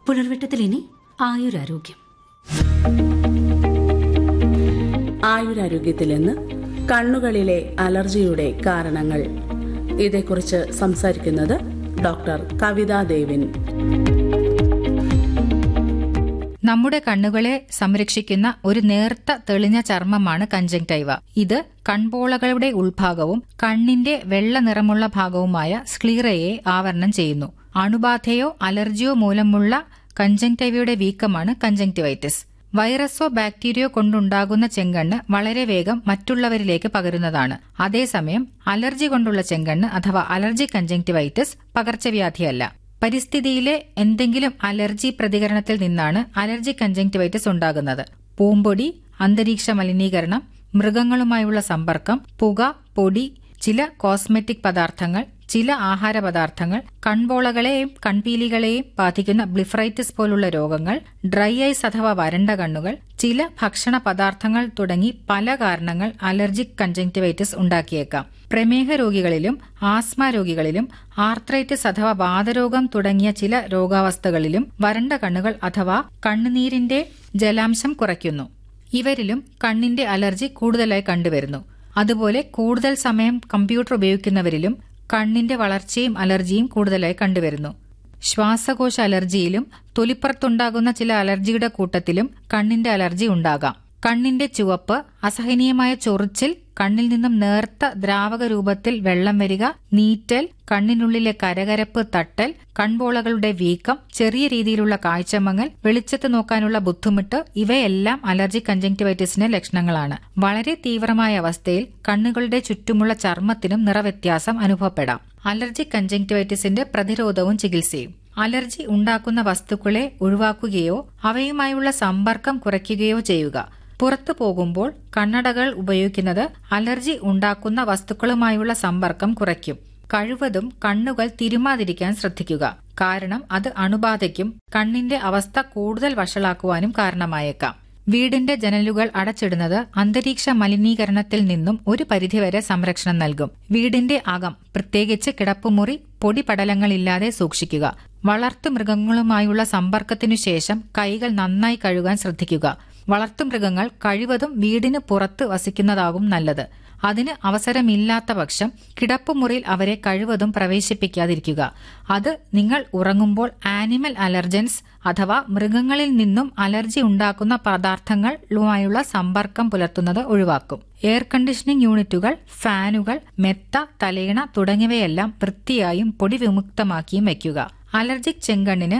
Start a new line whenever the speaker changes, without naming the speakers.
പുലർവെട്ടത്തിൽ ഇനി ആയുരാരോഗ്യം
ആയുരാരോഗ്യത്തിൽ നിന്ന് കണ്ണുകളിലെ അലർജിയുടെ കാരണങ്ങൾ ഇതേക്കുറിച്ച് സംസാരിക്കുന്നത് ഡോക്ടർ കവിതാ ദേവിൻ
നമ്മുടെ കണ്ണുകളെ സംരക്ഷിക്കുന്ന ഒരു നേർത്ത തെളിഞ്ഞ ചർമ്മമാണ് കഞ്ചങ്ടൈവ ഇത് കൺപോളകളുടെ ഉൾഭാഗവും കണ്ണിന്റെ വെള്ള നിറമുള്ള ഭാഗവുമായ സ്ക്ലീറയെ ആവരണം ചെയ്യുന്നു അണുബാധയോ അലർജിയോ മൂലമുള്ള കഞ്ചങ്ടൈവയുടെ വീക്കമാണ് കഞ്ചങ്ടിവൈറ്റിസ് വൈറസോ ബാക്ടീരിയോ കൊണ്ടുണ്ടാകുന്ന ചെങ്കണ്ണ് വളരെ വേഗം മറ്റുള്ളവരിലേക്ക് പകരുന്നതാണ് അതേസമയം അലർജി കൊണ്ടുള്ള ചെങ്കണ്ണ് അഥവാ അലർജി കഞ്ചങ്ടിവൈറ്റിസ് പകർച്ചവ്യാധിയല്ല പരിസ്ഥിതിയിലെ എന്തെങ്കിലും അലർജി പ്രതികരണത്തിൽ നിന്നാണ് അലർജി കഞ്ചങ്ടിവൈറ്റിസ് ഉണ്ടാകുന്നത് പൂമ്പൊടി അന്തരീക്ഷ മലിനീകരണം മൃഗങ്ങളുമായുള്ള സമ്പർക്കം പുക പൊടി ചില കോസ്മെറ്റിക് പദാർത്ഥങ്ങൾ ചില ആഹാര പദാർത്ഥങ്ങൾ കൺപോളകളെയും കൺപീലികളെയും ബാധിക്കുന്ന ബ്ലിഫ്രൈറ്റിസ് പോലുള്ള രോഗങ്ങൾ ഡ്രൈ ഐസ് അഥവാ വരണ്ട കണ്ണുകൾ ചില ഭക്ഷണ പദാർത്ഥങ്ങൾ തുടങ്ങി പല കാരണങ്ങൾ അലർജിക് കഞ്ചങ്ടിവൈറ്റിസ് ഉണ്ടാക്കിയേക്കാം പ്രമേഹ രോഗികളിലും ആസ്മ രോഗികളിലും ആർത്രൈറ്റിസ് അഥവാ വാതരോഗം തുടങ്ങിയ ചില രോഗാവസ്ഥകളിലും വരണ്ട കണ്ണുകൾ അഥവാ കണ്ണുനീരിന്റെ ജലാംശം കുറയ്ക്കുന്നു ഇവരിലും കണ്ണിന്റെ അലർജി കൂടുതലായി കണ്ടുവരുന്നു അതുപോലെ കൂടുതൽ സമയം കമ്പ്യൂട്ടർ ഉപയോഗിക്കുന്നവരിലും കണ്ണിന്റെ വളർച്ചയും അലർജിയും കൂടുതലായി കണ്ടുവരുന്നു ശ്വാസകോശ അലർജിയിലും തൊലിപ്പുറത്തുണ്ടാകുന്ന ചില അലർജിയുടെ കൂട്ടത്തിലും കണ്ണിന്റെ അലർജി ഉണ്ടാകാം കണ്ണിന്റെ ചുവപ്പ് അസഹനീയമായ ചൊറിച്ചിൽ കണ്ണിൽ നിന്നും നേർത്ത ദ്രാവക രൂപത്തിൽ വെള്ളം വരിക നീറ്റൽ കണ്ണിനുള്ളിലെ കരകരപ്പ് തട്ടൽ കൺപോളകളുടെ വീക്കം ചെറിയ രീതിയിലുള്ള കാഴ്ചമങ്ങൽ വെളിച്ചത്ത് നോക്കാനുള്ള ബുദ്ധിമുട്ട് ഇവയെല്ലാം അലർജി കഞ്ചങ്ടിവൈറ്റിസിന്റെ ലക്ഷണങ്ങളാണ് വളരെ തീവ്രമായ അവസ്ഥയിൽ കണ്ണുകളുടെ ചുറ്റുമുള്ള ചർമ്മത്തിനും നിറവ്യത്യാസം അനുഭവപ്പെടാം അലർജി കഞ്ചങ്ടിവൈറ്റിസിന്റെ പ്രതിരോധവും ചികിത്സയും അലർജി ഉണ്ടാക്കുന്ന വസ്തുക്കളെ ഒഴിവാക്കുകയോ അവയുമായുള്ള സമ്പർക്കം കുറയ്ക്കുകയോ ചെയ്യുക പുറത്തു പോകുമ്പോൾ കണ്ണടകൾ ഉപയോഗിക്കുന്നത് അലർജി ഉണ്ടാക്കുന്ന വസ്തുക്കളുമായുള്ള സമ്പർക്കം കുറയ്ക്കും കഴിവതും കണ്ണുകൾ തിരുമാതിരിക്കാൻ ശ്രദ്ധിക്കുക കാരണം അത് അണുബാധയ്ക്കും കണ്ണിന്റെ അവസ്ഥ കൂടുതൽ വഷളാക്കുവാനും കാരണമായേക്കാം വീടിന്റെ ജനലുകൾ അടച്ചിടുന്നത് അന്തരീക്ഷ മലിനീകരണത്തിൽ നിന്നും ഒരു പരിധിവരെ സംരക്ഷണം നൽകും വീടിന്റെ അകം പ്രത്യേകിച്ച് കിടപ്പുമുറി പൊടിപടലങ്ങളില്ലാതെ സൂക്ഷിക്കുക വളർത്തുമൃഗങ്ങളുമായുള്ള സമ്പർക്കത്തിനു ശേഷം കൈകൾ നന്നായി കഴുകാൻ ശ്രദ്ധിക്കുക വളർത്തുമൃഗങ്ങൾ കഴിവതും വീടിന് പുറത്ത് വസിക്കുന്നതാകും നല്ലത് അതിന് അവസരമില്ലാത്ത പക്ഷം കിടപ്പുമുറിയിൽ അവരെ കഴിവതും പ്രവേശിപ്പിക്കാതിരിക്കുക അത് നിങ്ങൾ ഉറങ്ങുമ്പോൾ ആനിമൽ അലർജൻസ് അഥവാ മൃഗങ്ങളിൽ നിന്നും അലർജി ഉണ്ടാക്കുന്ന പദാർത്ഥങ്ങളുമായുള്ള സമ്പർക്കം പുലർത്തുന്നത് ഒഴിവാക്കും എയർ കണ്ടീഷനിംഗ് യൂണിറ്റുകൾ ഫാനുകൾ മെത്ത തലയിണ തുടങ്ങിയവയെല്ലാം വൃത്തിയായും പൊടി വിമുക്തമാക്കിയും വയ്ക്കുക അലർജിക് ചെങ്കണ്ണിന്